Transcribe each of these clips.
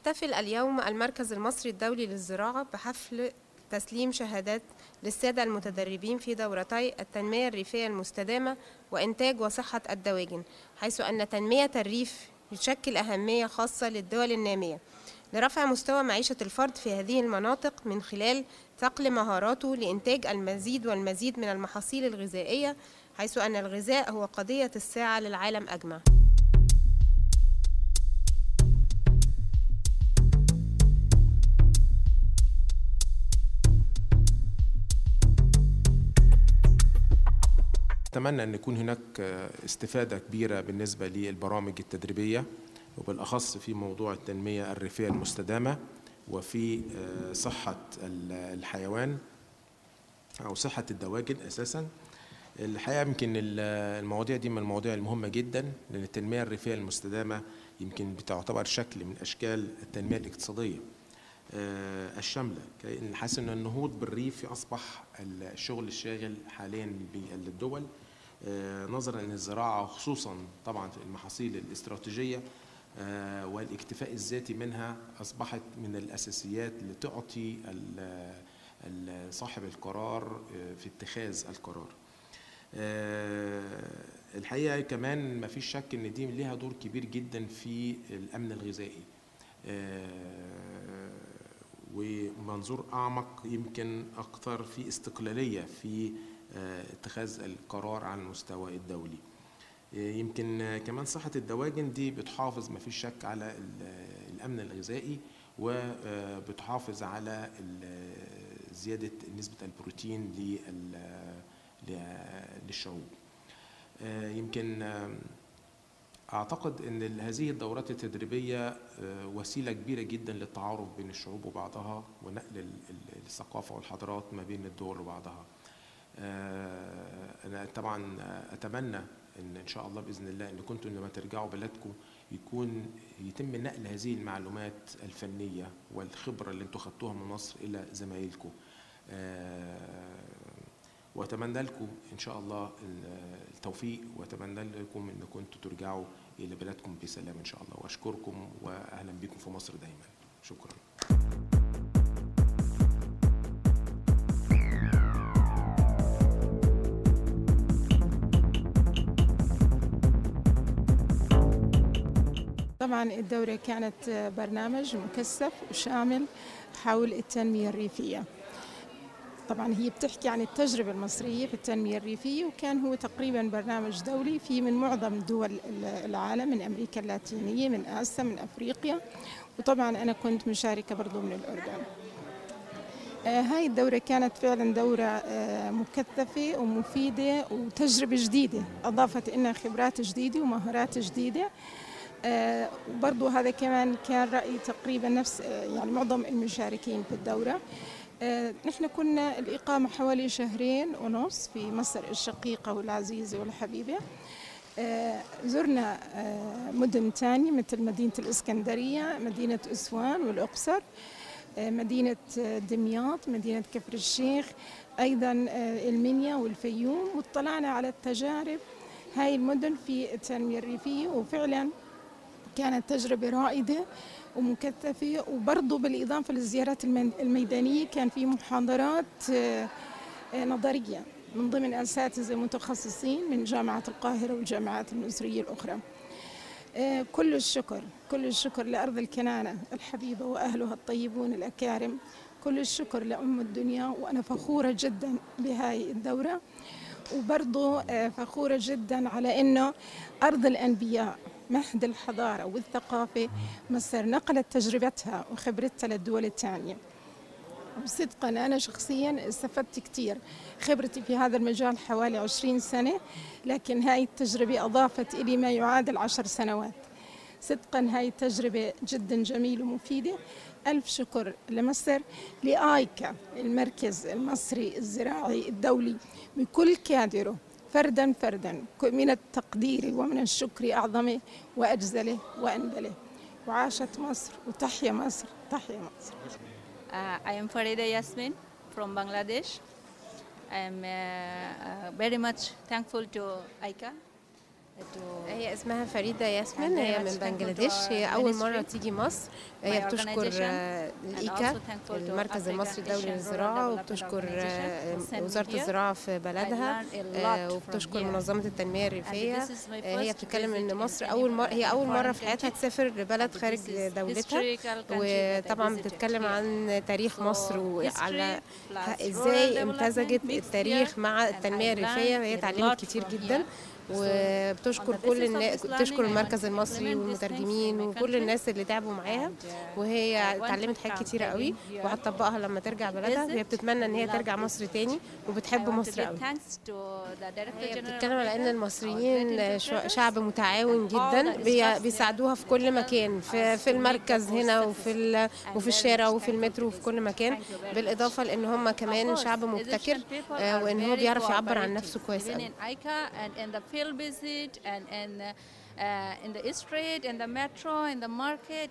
يحتفل اليوم المركز المصري الدولي للزراعة بحفل تسليم شهادات للسادة المتدربين في دورتي التنمية الريفية المستدامة وإنتاج وصحة الدواجن حيث أن تنمية الريف يشكل أهمية خاصة للدول النامية لرفع مستوى معيشة الفرد في هذه المناطق من خلال صقل مهاراته لإنتاج المزيد والمزيد من المحاصيل الغذائية حيث أن الغذاء هو قضية الساعة للعالم أجمع أتمنى أن يكون هناك استفادة كبيرة بالنسبة للبرامج التدريبية وبالأخص في موضوع التنمية الريفية المستدامة وفي صحة الحيوان أو صحة الدواجن أساسا الحقيقة يمكن المواضيع دي من المواضيع المهمة جدا لأن التنمية الريفية المستدامة يمكن بتعتبر شكل من أشكال التنمية الاقتصادية الشاملة كأن حاسس أن النهوض بالريف أصبح الشغل الشاغل حاليا بالدول نظرا أن الزراعة خصوصا طبعا في المحاصيل الاستراتيجية والاكتفاء الذاتي منها أصبحت من الأساسيات لتعطي صاحب القرار في اتخاذ القرار الحقيقة كمان ما فيش شك أن دي ليها دور كبير جدا في الأمن الغذائي ومنظور أعمق يمكن أكثر في استقلالية في اتخاذ القرار على المستوى الدولي يمكن كمان صحة الدواجن دي بتحافظ ما فيش شك على الأمن الغذائي وبتحافظ على زيادة نسبة البروتين للشعوب يمكن أعتقد أن هذه الدورات التدريبية وسيلة كبيرة جدا للتعارف بين الشعوب وبعضها ونقل الثقافة والحضارات ما بين الدول وبعضها أنا طبعا أتمنى ان ان شاء الله باذن الله ان كنتم لما ترجعوا بلدكم يكون يتم نقل هذه المعلومات الفنيه والخبره اللي انتم خدتوها من مصر الى زمايلكم واتمنى لكم ان شاء الله التوفيق واتمنى لكم انكم انتم ترجعوا الى بلادكم بسلام ان شاء الله واشكركم واهلا بكم في مصر دايما شكرا طبعا الدورة كانت برنامج مكثف وشامل حول التنمية الريفية طبعا هي بتحكي عن التجربة المصرية في التنمية الريفية وكان هو تقريبا برنامج دولي في من معظم دول العالم من أمريكا اللاتينية من آسيا من أفريقيا وطبعا أنا كنت مشاركة برضو من الأردن آه هاي الدورة كانت فعلا دورة آه مكثفة ومفيدة وتجربة جديدة أضافت لنا خبرات جديدة ومهارات جديدة آه وبرضو هذا كمان كان رأي تقريبا نفس آه يعني معظم المشاركين في الدورة آه نحن كنا الإقامة حوالي شهرين ونص في مصر الشقيقة والعزيزة والحبيبة زرنا مدن تانية مثل مدينة الإسكندرية مدينة أسوان والأقصر مدينة دمياط مدينة كفر الشيخ أيضا المنيا والفيوم واطلعنا على التجارب هاي المدن في التنمية الريفية وفعلا كانت تجربة رائدة ومكثفة وبرضه بالإضافة للزيارات الميدانية كان في محاضرات نظرية من ضمن أساتذة متخصصين من جامعة القاهرة والجامعات المصرية الأخرى كل الشكر كل الشكر لأرض الكنانة الحبيبة وأهلها الطيبون الأكارم كل الشكر لأم الدنيا وأنا فخورة جدا بهاي الدورة وبرضه فخورة جدا على أنه أرض الأنبياء مهد الحضارة والثقافة مصر نقلت تجربتها وخبرتها للدول الثانية وصدقا أنا شخصيا استفدت كثير خبرتي في هذا المجال حوالي عشرين سنة لكن هاي التجربة أضافت إلي ما يعادل عشر سنوات صدقا هاي التجربة جدا جميلة ومفيدة ألف شكر لمصر لآيكا المركز المصري الزراعي الدولي بكل كادره فردا فردا من التقدير ومن الشكر أعظمه وأجزله وأنبله وعاشت مصر وتحيا مصر تحيا مصر Uh, I am Farida Yasmin from Bangladesh. I am uh, uh, very much thankful to ICA هي اسمها فريدة ياسمين And هي very من much thankful to بنجلاديش our هي أول مرة ministry, تيجي مصر هي my بتشكر organization, آه، and الإيكا also thankful to المركز African المصري الدولي Asian Rural للزراعة Development وبتشكر Organization آه، who sent me وزارة here. الزراعة في بلدها I learned a آه، lot from وبتشكر here. منظمة التنمية الريفية this is my آه، هي first بتتكلم visit إن in مصر any أول of مرة the هي أول مرة foreign في حياتها countries. تسافر لبلد And خارج this is دولتها historical country that I وطبعا visited بتتكلم here. عن تاريخ So مصر history وعلى plus ه- rural ازاي development امتزجت mixed التاريخ here, مع and التنمية I الريفية وهي learned a اتعلمت lot كتير from جدا here. وبتشكر on the كل basis of الناس this بتشكر learning, I المركز want to المصري implement these things والمترجمين in my وكل country. الناس اللي تعبوا معاها And, uh, وهي I want اتعلمت to حاجات come كتيرة قوي again here وهتطبقها لما ترجع بلدها وهي visit بتتمنى ان هي and love ترجع this مصر country. تاني I وبتحب want to مصر give قوي thanks to the Director هي General بتتكلم على ان Peter, our المصريين great شع- interpreters, شعب متعاون and all جدا the بي- staffs بيساعدوها في there كل help مكان في us في to make the المركز هنا most وفي ال- And وفي very الشارع much وفي thankful المترو to وفي كل this. مكان Thank you very بالاضافه لان هم كمان Of course, شعب Egyptian مبتكر people آه، are وان هو very بيعرف يعبر عن cooperative, نفسه كويس even قوي in ICA and in the field visit and in uh, uh, in the street, in the metro, in the market.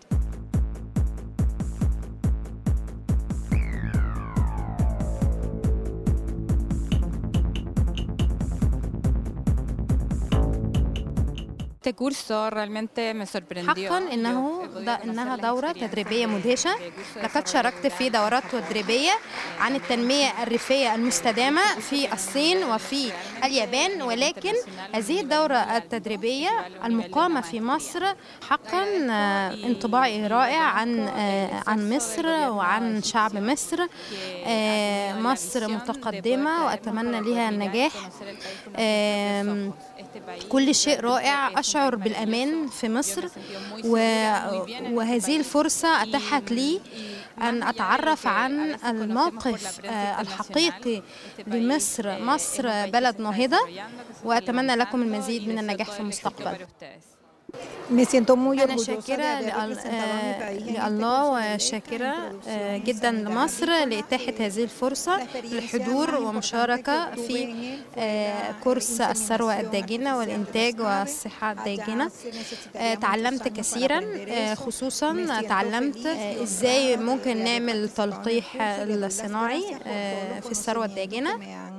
Este curso realmente me sorprendió. حقا انه Yo he د- podido انها conocer la دوره experiencia تدريبيه de- مدهشه de curso de لقد desarrollo شاركت في rural دورات de- تدريبيه عن التنميه الريفيه المستدامه في الصين وفي اليابان ولكن هذه الدوره التدريبيه المقامه في مصر حقا آه، انطباعي رائع عن آه، عن مصر وعن شعب مصر آه، مصر متقدمه واتمنى لها النجاح آم، كل شيء رائع أشعر بالأمان في مصر و... وهذه الفرصة أتاحت لي أن أتعرف عن الموقف آه، الحقيقي لمصر مصر بلد ناهضة وأتمنى لكم المزيد من النجاح في المستقبل Me siento muy أنا orgullosa de شاكرة haber لل- representado a mi آه، país en este لله curso de وشاكرة becas, آه، introducción جدا sanitaria لمصر agrícola. لإتاحة هذه الفرصة للحضور ومشاركة في آه، كورس الثروة الداجنة والإنتاج والصحة الداجنة آه، تعلمت كثيرا آه، خصوصا تعلمت آه، ازاي ممكن نعمل تلقيح الصناعي آه، في الثروة الداجنة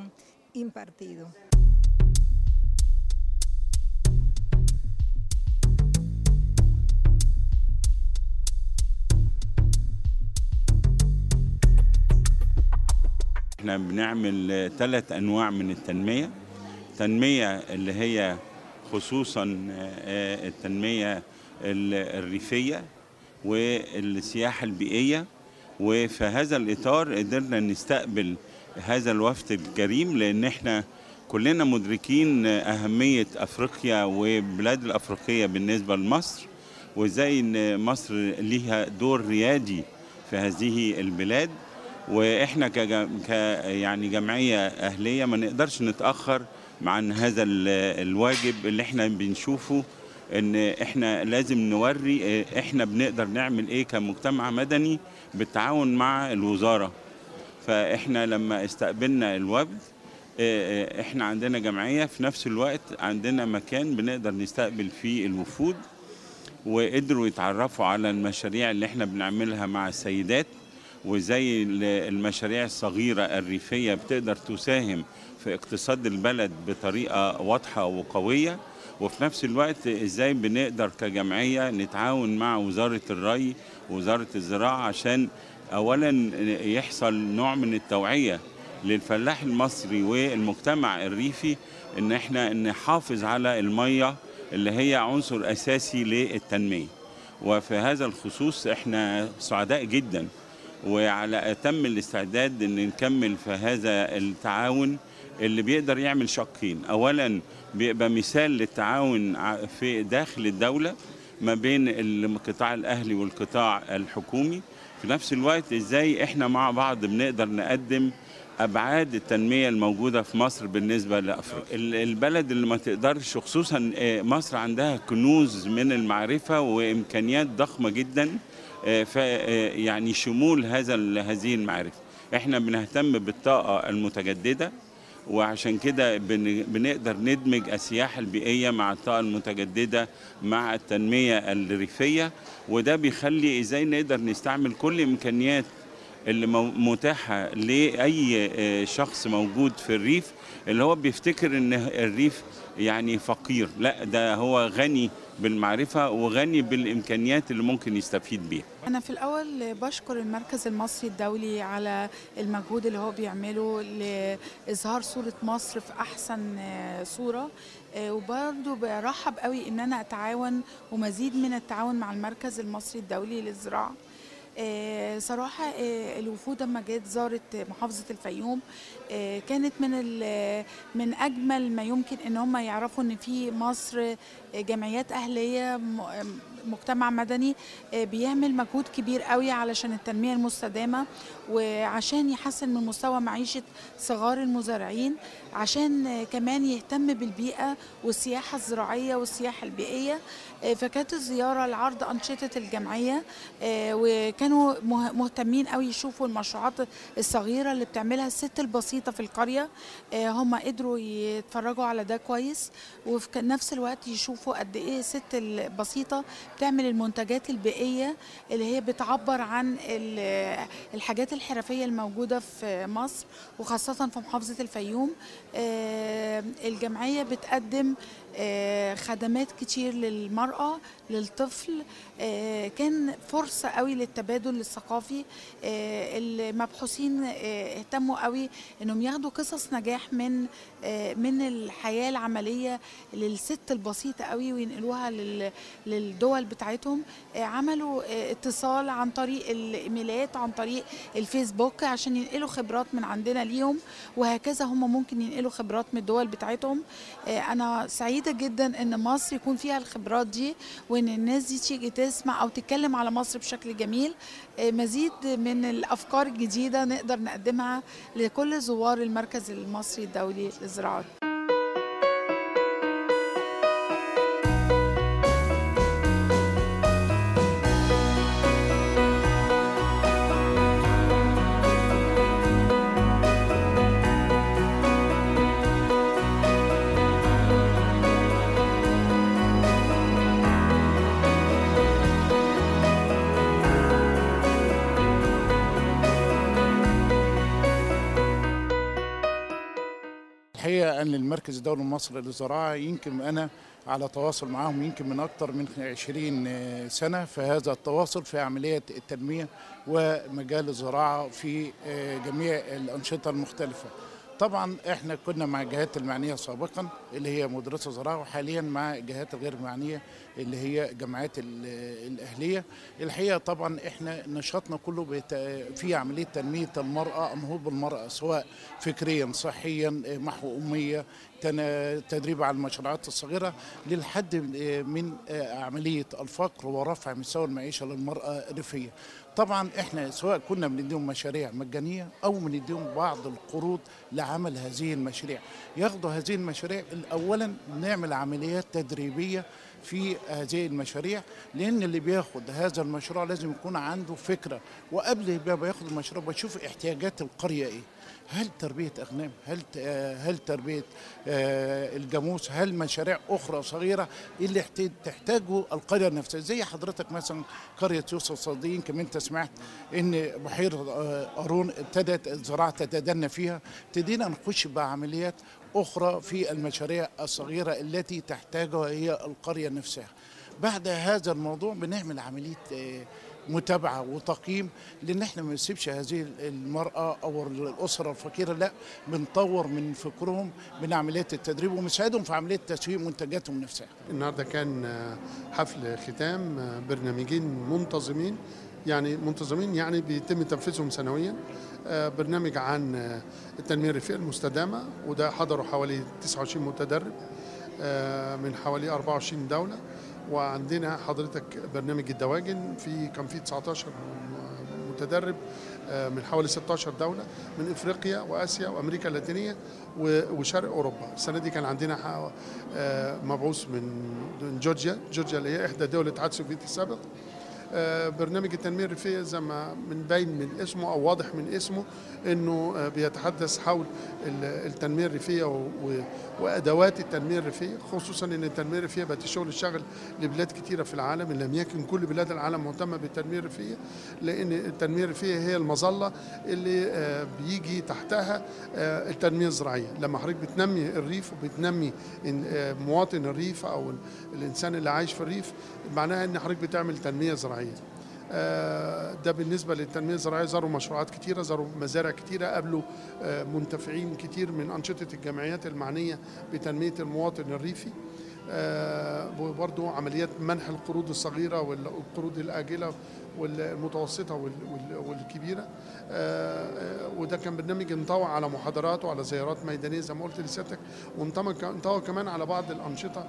احنا بنعمل ثلاث انواع من التنميه تنميه اللي هي خصوصا آه، التنميه ال- الريفيه والسياحه البيئيه وفي هذا الاطار قدرنا نستقبل هذا الوفد الكريم لان احنا كلنا مدركين اهميه افريقيا والبلاد الافريقيه بالنسبه لمصر وازاي ان مصر ليها دور ريادي في هذه البلاد واحنا كجم... ك يعني جمعيه اهليه ما نقدرش نتاخر عن هذا ال- الواجب اللي احنا بنشوفه ان احنا لازم نوري اه، احنا بنقدر نعمل ايه كمجتمع مدني بالتعاون مع الوزاره فاحنا لما استقبلنا الوفد اه، اه، احنا عندنا جمعيه في نفس الوقت عندنا مكان بنقدر نستقبل فيه الوفود وقدروا يتعرفوا على المشاريع اللي احنا بنعملها مع السيدات وزي ال- المشاريع الصغيرة الريفية بتقدر تساهم في اقتصاد البلد بطريقة واضحة وقوية وفي نفس الوقت ازاي بنقدر كجمعية نتعاون مع وزارة الري ووزارة الزراعة عشان اولا يحصل نوع من التوعية للفلاح المصري والمجتمع الريفي ان احنا نحافظ على المية اللي هي عنصر اساسي للتنمية وفي هذا الخصوص احنا سعداء جدا وعلى اتم الاستعداد ان نكمل في هذا التعاون اللي بيقدر يعمل شقين اولا بيبقى مثال للتعاون ع- في داخل الدوله ما بين القطاع الاهلي والقطاع الحكومي في نفس الوقت ازاي احنا مع بعض بنقدر نقدم ابعاد التنميه الموجوده في مصر بالنسبه لافريقيا ال- البلد اللي ما تقدرش خصوصا آه، مصر عندها كنوز من المعرفه وامكانيات ضخمه جدا آه، ف آه، يعني شمول هذا ال- هذه المعرفه احنا بنهتم بالطاقه المتجدده وعشان كده بن- بنقدر ندمج السياحة البيئية مع الطاقة المتجددة مع التنمية الريفية وده بيخلي ازاي نقدر نستعمل كل إمكانيات اللي مو- متاحه لاي آه، شخص موجود في الريف اللي هو بيفتكر ان الريف يعني فقير لا ده هو غني بالمعرفه وغني بالامكانيات اللي ممكن يستفيد بيها أنا في الأول بشكر المركز المصري الدولي على المجهود اللي هو بيعمله لإظهار صورة مصر في أحسن آه، صورة آه، وبرضه برحب قوي إن أنا أتعاون ومزيد من التعاون مع المركز المصري الدولي للزراعة آه، صراحة آه، الوفود لما جت زارت محافظة الفيوم آه، كانت من ال- من أجمل ما يمكن إن هم يعرفوا إن في مصر آه، جمعيات أهلية م- مجتمع مدني آه، بيعمل مجهود كبير قوي علشان التنمية المستدامة وعشان يحسن من مستوى معيشة صغار المزارعين عشان آه، كمان يهتم بالبيئة والسياحة الزراعية والسياحة البيئية آه، فكانت الزيارة لعرض أنشطة الجمعية آه، وكانوا مه- مهتمين قوي يشوفوا المشروعات الصغيرة اللي بتعملها الست البسيطة في القرية آه، هم قدروا يتفرجوا على ده كويس وفي نفس الوقت يشوفوا قد ايه الست البسيطة بتعمل المنتجات البيئية اللي هي بتعبر عن ال- الحاجات الحرفية الموجودة في مصر وخاصة في محافظة الفيوم آه، الجمعية بتقدم آه، خدمات كتير للمرأة للطفل آه، كان فرصة قوي للتبادل الثقافي آه، المبحوثين آه، اهتموا قوي انهم ياخدوا قصص نجاح من آه، من الحياة العملية للست البسيطة قوي وينقلوها لل- للدول بتاعتهم آه، عملوا آه، اتصال عن طريق الايميلات عن طريق الفيسبوك عشان ينقلوا خبرات من عندنا ليهم وهكذا هم ممكن ينقلوا خبرات من الدول بتاعتهم آه، انا سعيده جدا ان مصر يكون فيها الخبرات دي وان الناس دي تيجي تسمع او تتكلم على مصر بشكل جميل آه، مزيد من الافكار الجديده نقدر نقدمها لكل زوار المركز المصري الدولي للزراعه الحقيقه ان المركز الدولي المصري للزراعه يمكن انا على تواصل معاهم يمكن من اكثر من 20 سنه في هذا التواصل في عمليه التنميه ومجال الزراعه في جميع الانشطه المختلفه. طبعا احنا كنا مع الجهات المعنيه سابقا اللي هي مدرسه زراعه وحاليا مع الجهات الغير معنيه اللي هي جمعيات ال- الاهليه الحقيقه طبعا احنا نشاطنا كله بيت- في عمليه تنميه المراه نهوض بالمراه سواء فكريا صحيا محو اميه تن- تدريب على المشروعات الصغيره للحد من عمليه الفقر ورفع مستوى المعيشه للمراه الريفيه طبعا احنا سواء كنا بنديهم مشاريع مجانيه او بنديهم بعض القروض لعمل هذه المشاريع ياخدوا هذه المشاريع اولا نعمل عمليات تدريبيه في هذه المشاريع لان اللي بياخد هذا المشروع لازم يكون عنده فكره وقبل ما بياخد المشروع بشوف احتياجات القريه ايه هل تربيه اغنام هل ت- آه، هل تربيه آه، الجاموس هل مشاريع اخرى صغيره اللي احت- تحتاجه القريه نفسها زي حضرتك مثلا قريه يوسف صديق يمكن انت سمعت ان بحيره آه، قارون ابتدت الزراعه تتدنى فيها ابتدينا نخش بعمليات اخرى في المشاريع الصغيره التي تحتاجها هي القريه نفسها بعد هذا الموضوع بنعمل عمليه آه، متابعه وتقييم لان احنا ما نسيبش هذه المراه او الاسره الفقيره لا بنطور من فكرهم من عمليات التدريب وبنساعدهم في عمليه تسويق منتجاتهم نفسها النهارده كان آه، حفل ختام آه، برنامجين منتظمين يعني منتظمين يعني بيتم تنفيذهم سنويا آه، برنامج عن آه، التنميه الريفيه المستدامه وده حضروا حوالي 29 متدرب آه، من حوالي 24 دوله وعندنا حضرتك برنامج الدواجن في كان في 19 متدرب آه، من حوالي 16 دولة من افريقيا واسيا وامريكا اللاتينية و- وشرق اوروبا السنة دي كان عندنا ح- آه، مبعوث من من جورجيا جورجيا اللي هي احدى دول الاتحاد السوفيتي السابق آه، برنامج التنميه الريفيه زي ما من باين من اسمه او واضح من اسمه انه آه، بيتحدث حول ال- التنميه الريفيه و- و- وادوات التنميه الريفيه خصوصا ان التنميه الريفيه بقت الشغل الشاغل لبلاد كتيره في العالم ان لم يكن كل بلاد العالم مهتمه بالتنميه الريفيه لان التنميه الريفيه هي المظله اللي آه، بيجي تحتها آه، التنميه الزراعيه لما حضرتك بتنمي الريف وبتنمي إن- آه، مواطن الريف او ال- الانسان اللي عايش في الريف معناها ان حضرتك بتعمل تنميه زراعيه آه، ده بالنسبة للتنمية الزراعية زاروا مشروعات كتيرة زاروا مزارع كتيرة قابلوا آه، منتفعين كتير من أنشطة الجمعيات المعنية بتنمية المواطن الريفي آه، وبرضو عمليات منح القروض الصغيرة والقروض الآجلة والمتوسطة وال- وال- والكبيرة آه، آه، وده كان برنامج انطوى على محاضرات وعلى زيارات ميدانية زي ما قلت لسيادتك وانطوى انطوى كمان على بعض الأنشطة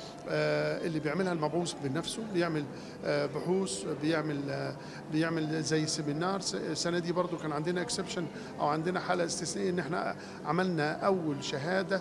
آه، اللي بيعملها المبعوث بنفسه بيعمل آه، بحوث بيعمل آه، بيعمل زي سيمينار س- السنه دي برضو كان عندنا اكسبشن او عندنا حاله استثنائيه ان احنا عملنا اول شهاده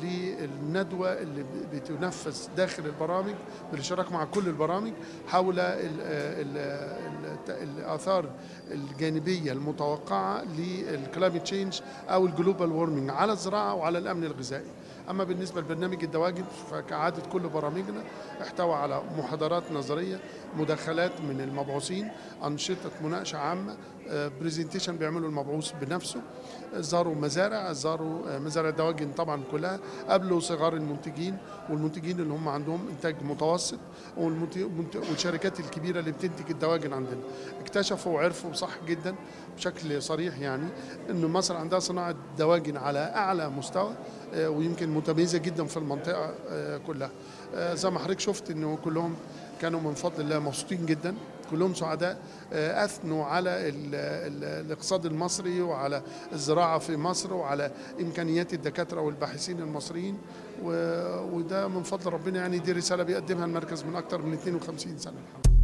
للندوه اللي ب- بتنفذ داخل البرامج بالاشتراك مع كل البرامج حول ال- ال- ال- الاثار الجانبيه المتوقعه للكلايمت تشينج او الجلوبال وورمنج على الزراعه وعلى الامن الغذائي اما بالنسبه لبرنامج الدواجن فكعاده كل برامجنا احتوى على محاضرات نظريه مداخلات من المبعوثين انشطه مناقشه عامه برزنتيشن بيعملوا المبعوث بنفسه زاروا مزارع زاروا آه، مزارع الدواجن طبعا كلها قابلوا صغار المنتجين والمنتجين اللي هم عندهم انتاج متوسط والمنت- والمنت- والشركات الكبيره اللي بتنتج الدواجن عندنا اكتشفوا وعرفوا صح جدا بشكل صريح يعني انه مصر عندها صناعه دواجن على اعلى مستوى آه، ويمكن متميزه جدا في المنطقه آه، كلها آه، زي ما حضرتك شفت انه كلهم كانوا من فضل الله مبسوطين جدا كلهم سعداء آه، اثنوا على ال- ال- الاقتصاد المصري وعلى الزراعه في مصر وعلى امكانيات الدكاتره والباحثين المصريين و- وده من فضل ربنا يعني دي رساله بيقدمها المركز من اكثر من 52 سنه